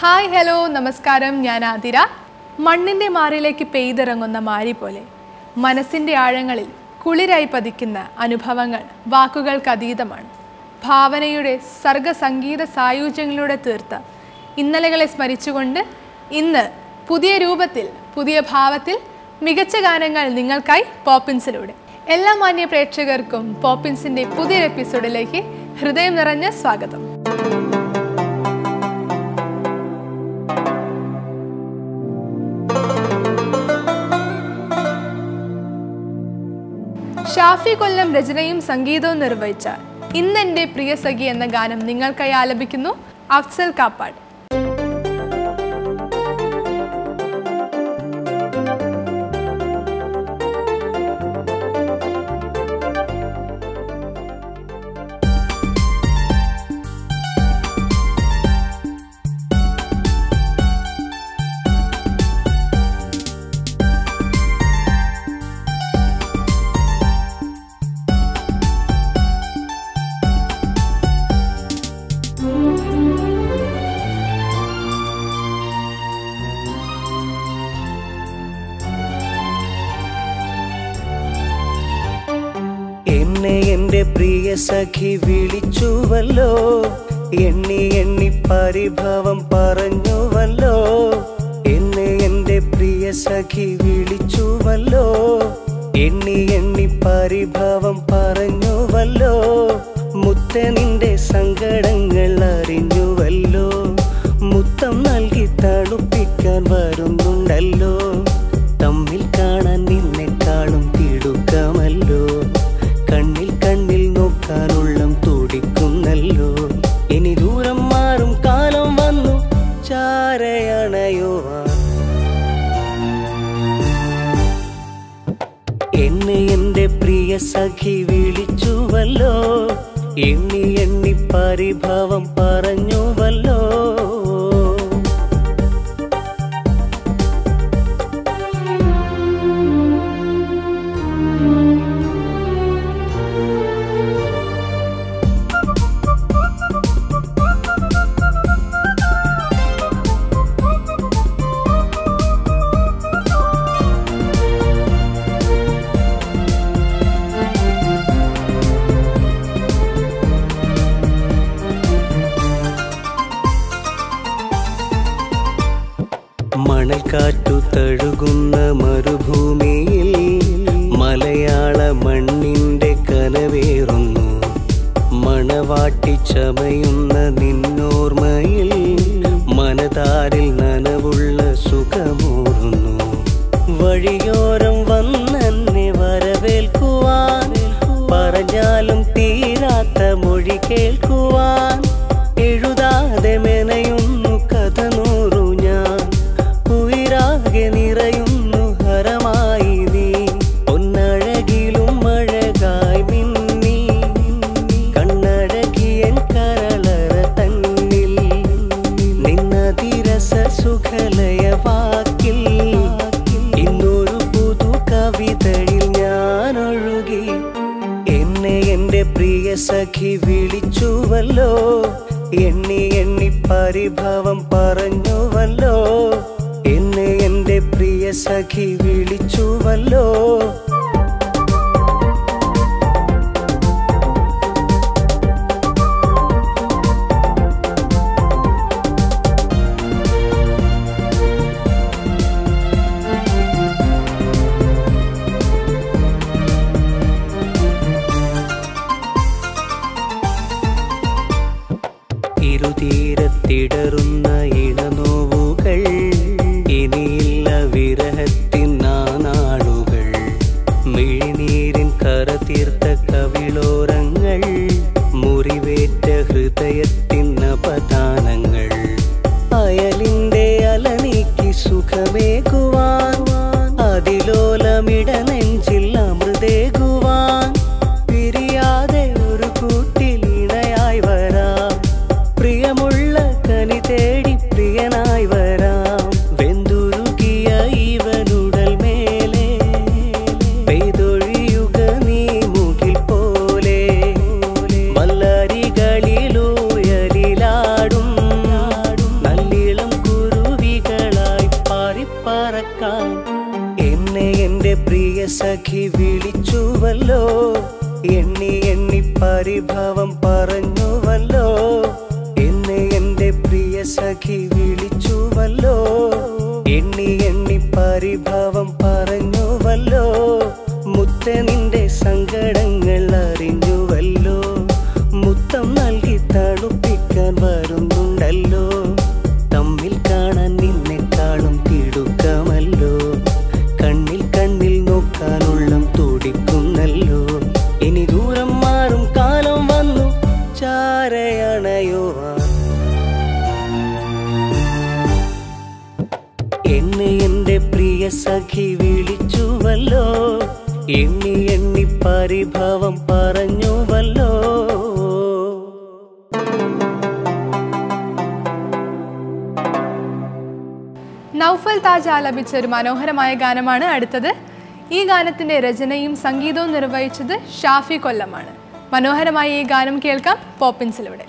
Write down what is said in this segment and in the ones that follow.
hi hello നമസ്കാരം ഞാൻ ആതിര മണ്ണിൻ്റെ മാറിലേക്ക് പെയ്തിറങ്ങുന്ന മാരി പോലെ മനസ്സിൻ്റെ ആഴങ്ങളിൽ കുളിരായി പതിക്കുന്ന അനുഭവങ്ങൾ വാക്കുകൾക്ക് അതീതമാണ് ഭാവനയുടെ സർഗസംഗീത സായുജ്യങ്ങളിലൂടെ തീർത്ത ഇന്നലകളെ സ്മരിച്ചുകൊണ്ട് ഇന്ന് പുതിയ രൂപത്തിൽ പുതിയ ഭാവത്തിൽ മികച്ച ഗാനങ്ങൾ നിങ്ങൾക്കായി പോപ്പിൻസിലൂടെ എല്ലാ മാന്യ പ്രേക്ഷകർക്കും പോപ്പിൻസിൻ്റെ പുതിയൊരു എപ്പിസോഡിലേക്ക് ഹൃദയം നിറഞ്ഞ സ്വാഗതം ഷാഫി കൊല്ലം രചനയും സംഗീതവും നിർവഹിച്ച ഇന്നെന്റെ പ്രിയ സഖി എന്ന ഗാനം നിങ്ങൾക്കായി ആലപിക്കുന്നു അഫ്സൽ കാപ്പാട് എന്നെ എന്റെ പ്രിയ സഖി വിളിച്ചുവല്ലോ എണ്ണി എണ്ണി പരിഭവം പറഞ്ഞുവല്ലോ എന്നെ എന്റെ പ്രിയ സഖി വിളിച്ചുവല്ലോ എണ്ണി എണ്ണി പരിഭവം പറഞ്ഞുവല്ലോ മുത്ത നിന്റെ സങ്കടങ്ങൾ അറിഞ്ഞുവല്ലോ മുത്തം നൽകി തണുപ്പിക്കാൻ വരുന്നുണ്ടല്ലോ തമ്മിൽ കാണാൻ നിന്നെ കാണും തിടുക്കമല്ലോ കണ്ണിൽ കണ്ണിൽ നോക്കാനുള്ളം തുടിക്കുന്നല്ലോ ഇനി ദൂരം മാറും കാലം വന്നു ചാരയണയുവാൻ എന്നെ എന്റെ പ്രിയ സഖി വിളിച്ചുവല്ലോ എണ്ണി എണ്ണി പരിഭവം പറഞ്ഞുവല്ലോ മണൽക്കാറ്റു തഴുകുന്ന മരുഭൂമിയിൽ മലയാള മണ്ണിന്റെ കനവേറുന്നു മണവാട്ടി ചമയുന്ന നിന്നോർമ്മയിൽ മനതാരിൽ നനവുള്ള സുഖമൂറുന്നു വഴിയോരം വന്നെന്നെ വരവേൽക്കുവാൻ പറഞ്ഞാലും തീരാത്ത മൊഴി കേൾക്കുവാൻ എഴുതാതെ മെനയുന്നു കഥ നൂറു ഞാൻ ഉയരാകെ നിറയുന്നു ഹരമായി നീ പൊന്നഴകിലും അഴകായി മിന്നി കണ്ണഴകിയൻ കരളറ തന്നിൽ നിന്നതിരസ സുഖലയ വാക്കിൽ ഇന്നൊരു പുതു കവിതയിൽ ഞാൻ ഒഴുകി എന്നെ എന്റെ പ്രിയ സഖി വിളിച്ചുവല്ലോ എണ്ണി എണ്ണി പരിഭവം പറഞ്ഞുവല്ലോ എന്നെ എന്റെ പ്രിയ സഖി വിളിച്ചുവല്ലോ ഇരുതീരത്തിടറുന്ന ഇണനോവുകൾ ഇനിയില്ല വിരഹത്തിൻ നാളുകൾ മിഴിനീരിൻ കര തീർത്ത കവിളോരങ്ങൾ മുറിവേറ്റ ഹൃദയത്തിൻ അപദാനങ്ങൾ അയലിന്റെ അലനീക്കി സുഖമേകുവാൻ അതിലോലമിട നെഞ്ചിൽ അമൃതേകുവാൻ പിരിയാതെ ഒരു കൂട്ടിൽ ഇണയായി വരാം പ്രിയമുള്ള കനി തേടി പ്രിയനായി വരാം വെന്തുരുകിയ ഇവനുടൽ മേലെ പെയ്തൊഴിയുക നീ മുകിൽ പോലെ വല്ലരികളിലൂയലിലാടും നല്ലിളം പ്രിയ സഖി വിളിച്ചുവല്ലോ എണ്ണി എണ്ണി പരിഭവം പറഞ്ഞുവല്ലോ എന്നെ എന്റെ പ്രിയ സഖി വിളിച്ചുവല്ലോ എണ്ണി എണ്ണി പരിഭവം പറഞ്ഞുവല്ലോ മുത്ത നിന്റെ സങ്കടങ്ങൾ അറിഞ്ഞുവല്ലോ മുത്തം നൽകി തണുപ്പിക്കാൻ വരുന്നുണ്ടല്ലോ തമ്മിൽ കാണാൻ നിന്നെക്കാളും തിടുക്കമല്ലോ കണ്ണിൽ കണ്ണിൽ നോക്കാനുള്ളം തുടിക്കുന്നല്ലോ ഇനി ദൂരം മാറും കാലം വന്നു ചാരയണയുവാൻ എന്നെ എന്റെ പ്രിയ സഖി വിളിച്ചുവല്ലോ എണ്ണി എണ്ണി പരിഭവം പറഞ്ഞുവല്ലോ നൗഫൽ താജ് ആലപിച്ച ഒരു മനോഹരമായ ഗാനമാണ് അടുത്തത് ഈ ഗാനത്തിന്റെ രചനയും സംഗീതവും നിർവഹിച്ചത് ഷാഫി കൊല്ലമാണ് മനോഹരമായ ഈ ഗാനം കേൾക്കാം പോപ്പിൻസിലൂടെ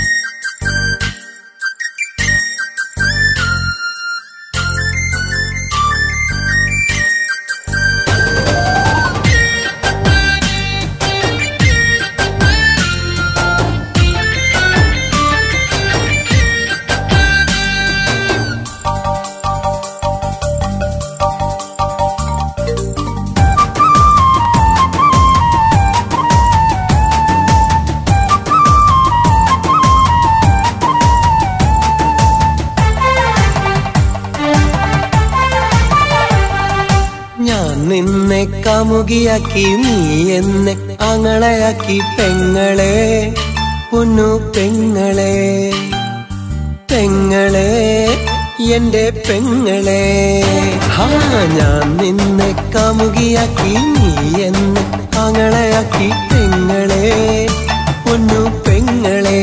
ഞാൻ നിന്നെ കാമുകിയാക്കി നീ എന്നെ ആങ്ങളയാക്കി പെങ്ങളെ പൊന്നു പെങ്ങളെ പെങ്ങളെ എന്റെ പെങ്ങളെ ഹാ ഞാൻ നിന്നെ കാമുകിയാക്കി നീ എന്നെ ആങ്ങളയാക്കി പെങ്ങളെ പൊന്നു പെങ്ങളെ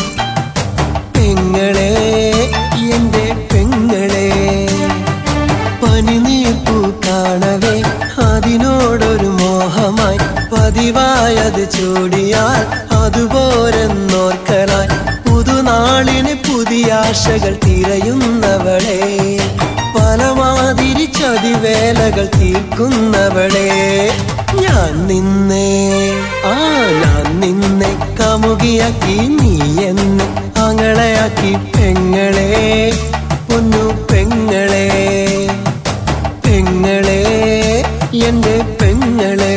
പെങ്ങളെ എന്റെ പെങ്ങളെ പനിനീർപ്പൂ കാണവേ അതിനോടൊരു മോഹമായി പതിവായത് ചൂടിയാൽ അതുപോരെന്നോർക്കലായി പുതുനാളിന് പുതിയ ആശകൾ തിരയുന്നവളെ പലമാതിരി ചതിവേലകൾ തീർക്കുന്നവളെ ഞാൻ നിന്നെ ആ ഞാൻ നിന്നെ കാമുകിയാക്കി നീ എന്നെ ആങ്ങളയാക്കി പെങ്ങളെ പൊന്നു പെങ്ങളെ പെങ്ങളെ എന്റെ പെങ്ങളെ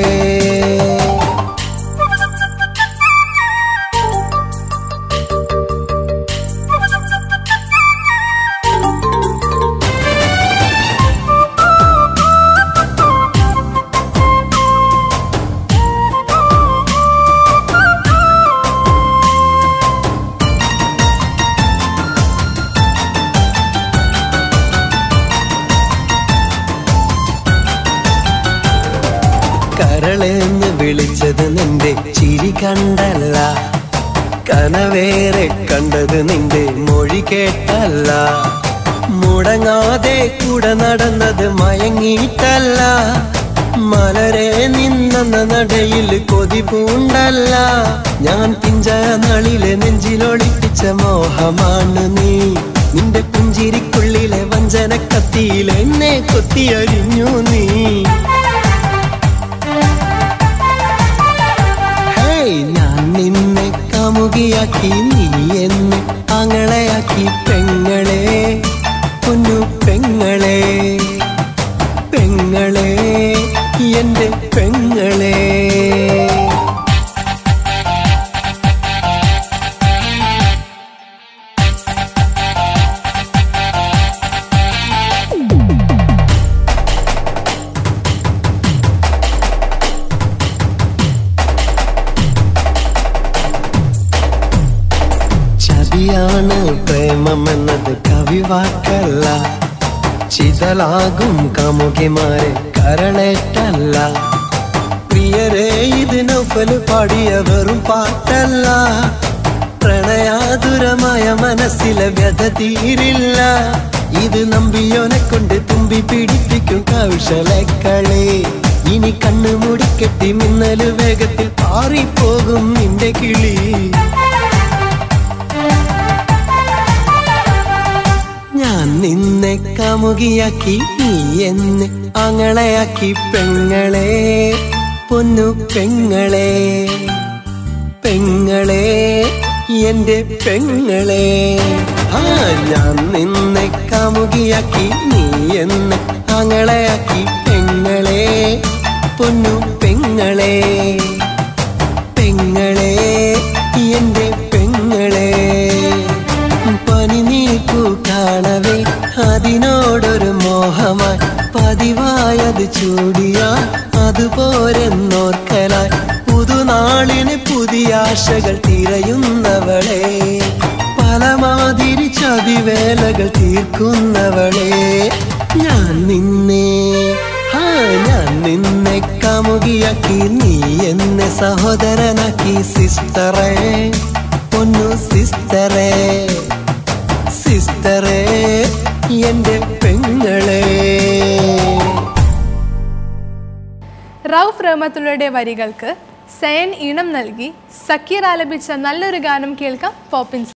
കരളെന്ന് വിളിച്ചത് നിന്റെ ചിരി കണ്ടല്ല കനവേറെ കണ്ടത് നിന്റെ മൊഴി കേട്ടല്ല മുടങ്ങാതെ കൂടെ നടന്നത് മയങ്ങിയിട്ടല്ല മലരെ നിന്നെന്ന നടയിൽ കൊതി പൂണ്ടല്ല ഞാൻ പിഞ്ച നളിലെ നെഞ്ചിലൊളിപ്പിച്ച മോഹമാണ് നീ നിന്റെ പുഞ്ചിരിക്കുള്ളിലെ വഞ്ചന കത്തിയിൽ എന്നെ കൊത്തിയരിഞ്ഞു നീ ഹേയ് ഞാൻ നിന്നെ കാമുകിയാക്കി നീ എന്നെ ആങ്ങളയാക്കി പെങ്ങളെ പൊന്നു പെങ്ങളെ പെങ്ങളെ എന്റെ പെങ്ങളെ ചതിയാണ് പ്രേമമെന്നത് കവിവാക്കല്ല ചിതലാകും കാമുകിമാരെ കരളേറ്റല്ല പ്രിയരെ ഇത് നൗഫല് പാടിയ വെറും പാട്ടല്ല പ്രണയാതുരമായ മനസ്സിലെ വ്യഥ തീരില്ല ഇത് നമ്പിയോനെ കൊണ്ട് തുമ്പി പിടിപ്പിക്കും കൗശലക്കളെ ഇനി കണ്ണു മൂടിക്കെട്ടി മിന്നല് വേഗത്തിൽ പാറിപ്പോകും നിന്റെ കിളി ഞാൻ നിന്നെ കാ കാമുകിയാക്കി നീ എന്നെ ആങ്ങളയാക്കി പെങ്ങളെ പൊന്നു പെങ്ങളെ പെങ്ങളെ എന്റെ പെങ്ങളെ ആ ഞാൻ നിന്നെ കാമുകിയാക്കി നീ എന്നെ ആങ്ങളയാക്കി പെങ്ങളെ പൊന്നു പെങ്ങളെ പെങ്ങളെ എന്റെ പെങ്ങളെ പനി നീക്കു കാണവേ അതിനോടൊരു മോഹമായി പതിവായത് ചൂടിയ അതുപോരെന്നോർക്കലായി പുതുനാളിന് പുതിയ ആശകൾ തിരയുന്നവളെ പലമാതിരി ചതിവേലകൾ തീർക്കുന്നവളെ ഞാൻ നിന്നെ ആ ഞാൻ നിന്നെ കാമുകിയാക്കി നീ എന്നെ സഹോദരനാക്കി സിസ്റ്ററെ പൊന്നു സിസ്റ്ററെ സിസ്റ്ററെ എന്റെ പെങ്ങളെ റൌഫ് റഹ്മത്തുള്ളയുടെ വരികൾക്ക് സയൻ ഈണം നൽകി സക്കീർ ആലപിച്ച നല്ലൊരു ഗാനം കേൾക്കാം പോപ്പിൻസ്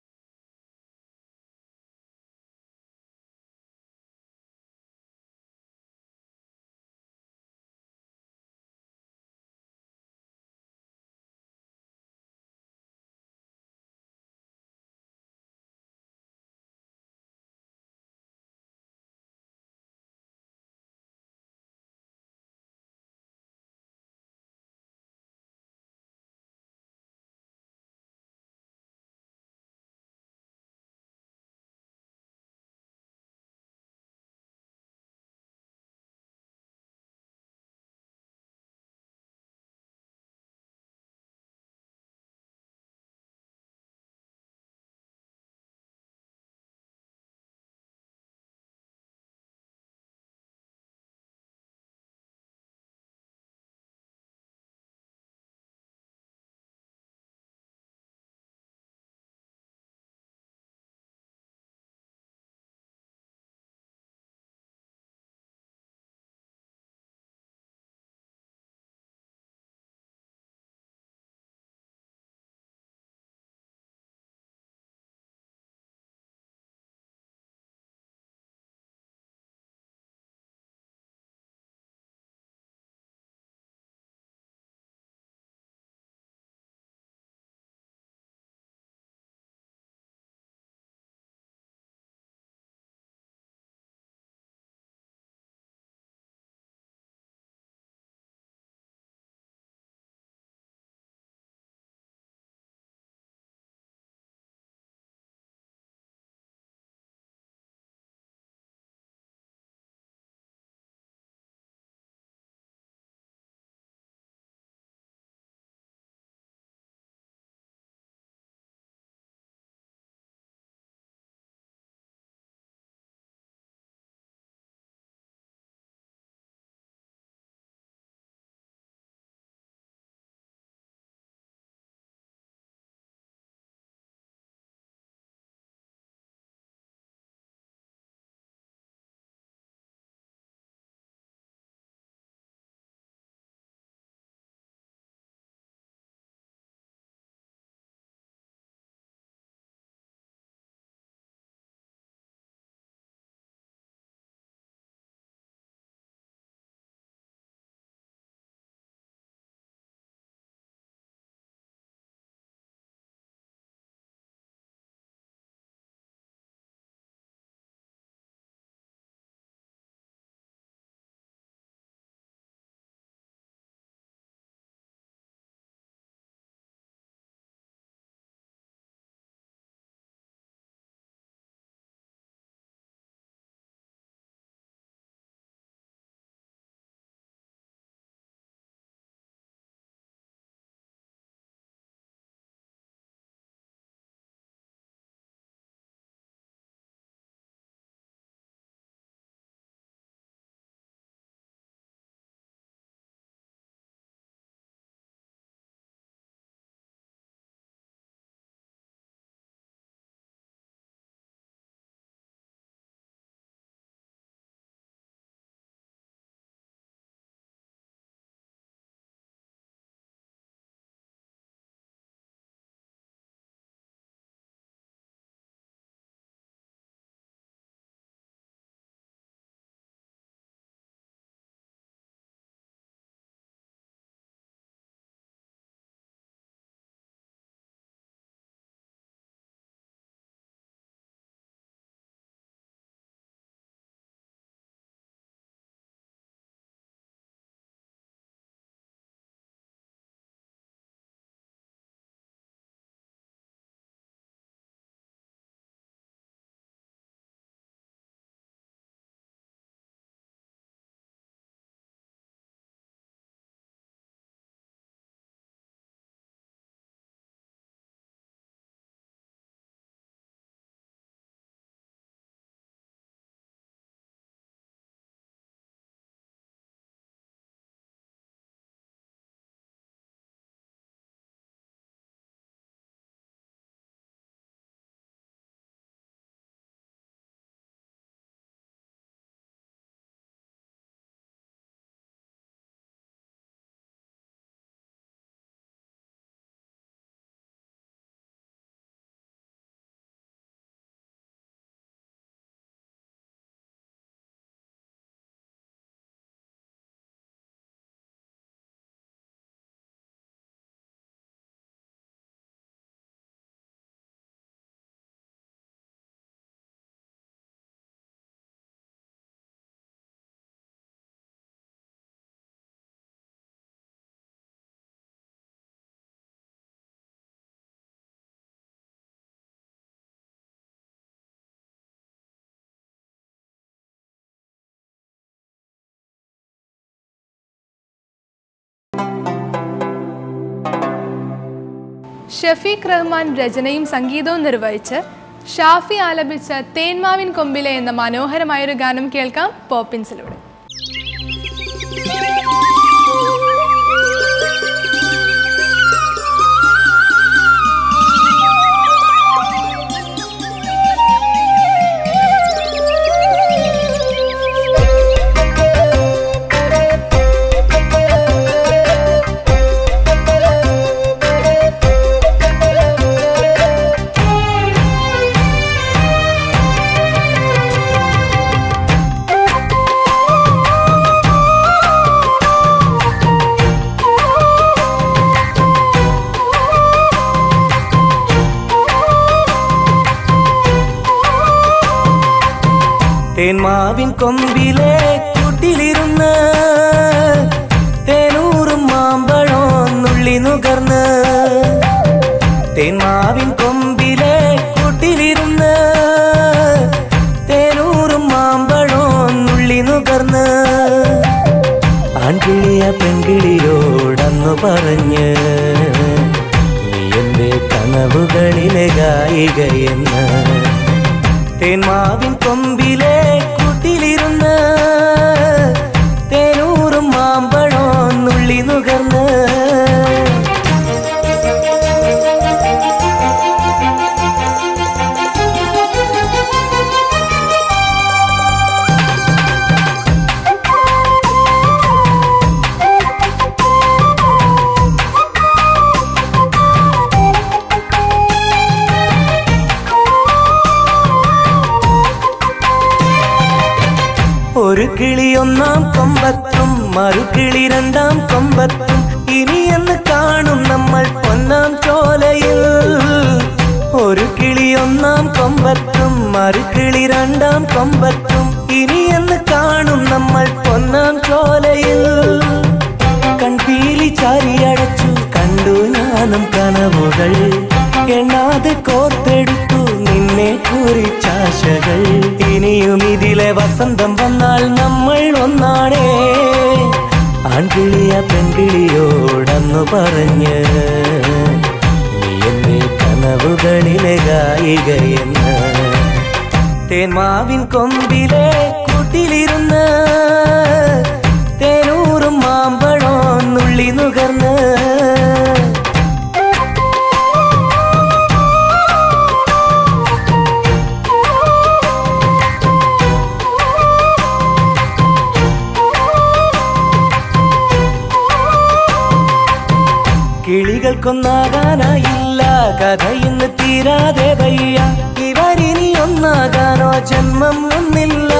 ഷഫീഖ് റഹ്മാൻ രചനയും സംഗീതവും നിർവഹിച്ച് ഷാഫി ആലപിച്ച തേന്മാവിൻ കൊമ്പിലെ എന്ന മനോഹരമായൊരു ഗാനം കേൾക്കാം പോപ്പിൻസിലൂടെ തേന്മാവിൻ കൊമ്പിലെ കൂട്ടിലിരുന്ന് തേനൂറും മാമ്പഴം നുള്ളി നുകർന്ന് തേന്മാവിൻ കൊമ്പിലെ കൂട്ടിലിരുന്ന് തേനൂറും മാമ്പഴം നുള്ളി നുകർന്ന് ആൺകിളിയ പെൺകിളിയോടന്നു പറഞ്ഞ് നീ എന്റെ കനവുകളിലെ ഗായികയെന്ന് തേന്മാവിൻ കൊമ്പിലെ കൂട്ടിലിരുന്ന് തേനൂറും മാമ്പഴം നുള്ളി നുകർന്ന് ഒരു കിളി ഒന്നാം കൊമ്പത്തും മറുകിളി രണ്ടാം കൊമ്പത്തും ഇനിയെന്ന് കാണും നമ്മൾ പൊന്നാം ചോലയിൽ ഒരു കിളി ഒന്നാം കൊമ്പത്തും മറുകിളി രണ്ടാം കൊമ്പത്തും ഇനിയെന്ന് കാണും നമ്മൾ പൊന്നാം ചോലയിൽ കൺപീലി ചാരിയടച്ചു കണ്ടു ഞാനും കനവുകൾ എണ്ണാതെ കോർത്തെടുത്തു നിന്നെ കുറിച്ചാശകൾ ഇനിയും ഇതിലെ വസന്തം വന്നാൽ നമ്മൾ ഒന്നാണേ ആൺകിളിയ പെൺകിളിയോടന്നു പറഞ്ഞ് നീ എന്നെ കനവുകളിലെ ഗായികയെന്ന് തേന്മാവിൻ കൊമ്പിലെ കൂട്ടിലിരുന്ന് തേനൂറും മാമ്പഴം നുള്ളി നുകർന്ന് കിളികൾക്കൊന്നാകാനായില്ല കഥ ഇന്ന് തീരാതെ വയ്യ ഇവരിനി ഒന്നാകാനോ ജന്മം ഒന്നില്ല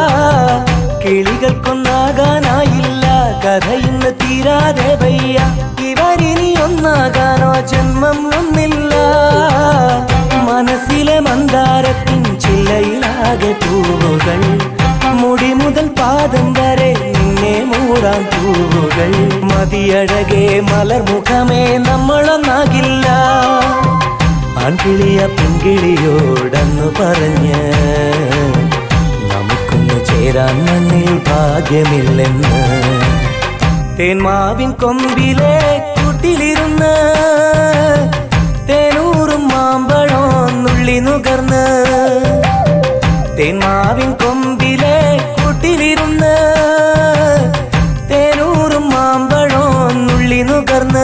കിളികൾക്കൊന്നാകാനായില്ല കഥ ഇന്ന് തീരാതെ വയ്യ ഇവരിനി ഒന്നാകാനോ ജന്മം ഒന്നില്ല മനസ്സിലെ മന്ദാരത്തിൻ ചില്ലയിലാകെ പൂവുകൾ മുടി മുതൽ പാദം വരെ നിന്നെ മൂടാൻ പൂവുകൾ മതിയഴകെ മലർമുഖമേ നമ്മളൊന്നാകില്ല ആൺകിളിയ പെൺകിളിയോടന്നു പറഞ്ഞ് നമുക്കൊന്ന് ചേരാൻ മണ്ണിൽ ഭാഗ്യമില്ലെന്ന് തേന്മാവിൻ കൊമ്പിലെ കൂട്ടിലിരുന്ന് തേനൂറും മാമ്പഴം നുള്ളി നുകർന്ന് തേന്മാവിൻ കൊമ്പിലെ കൂട്ടിലിരുന്ന് തേനൂറും മാമ്പഴം നുള്ളി നുകർന്ന്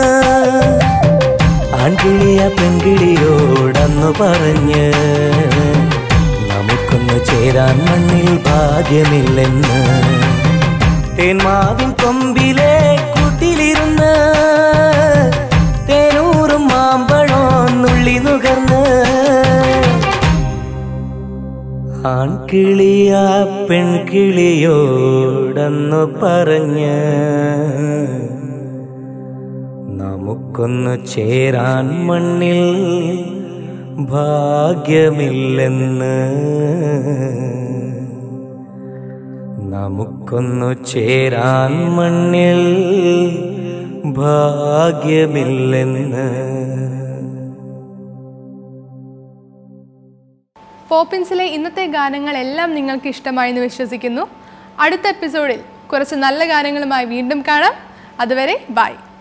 ആൺകിളിയ പെൺകിളിയോടന്നു പറഞ്ഞ് നമുക്കൊന്ന് ചേരാൻ മണ്ണിൽ ഭാഗ്യമില്ലെന്ന് തേന്മാവിൻ കൊമ്പിലെ കൂട്ടിലിരുന്ന് തേനൂറും മാമ്പഴം നുള്ളി നുകർന്ന് ആൺകിളിയ പെൺകിളിയോടന്നു പറഞ്ഞ് നമുക്കൊന്ന് ചേരാൻ മണ്ണിൽ ഭാഗ്യമില്ലെന്ന് നമുക്കൊന്നു ചേരാൻ മണ്ണിൽ ഭാഗ്യമില്ലെന്ന് പോപ്പിൻസിലെ ഇന്നത്തെ ഗാനങ്ങളെല്ലാം നിങ്ങൾക്ക് ഇഷ്ടമായി എന്ന് വിശ്വസിക്കുന്നു അടുത്ത എപ്പിസോഡിൽ കുറച്ച് നല്ല ഗാനങ്ങളുമായി വീണ്ടും കാണാം അതുവരെ ബൈ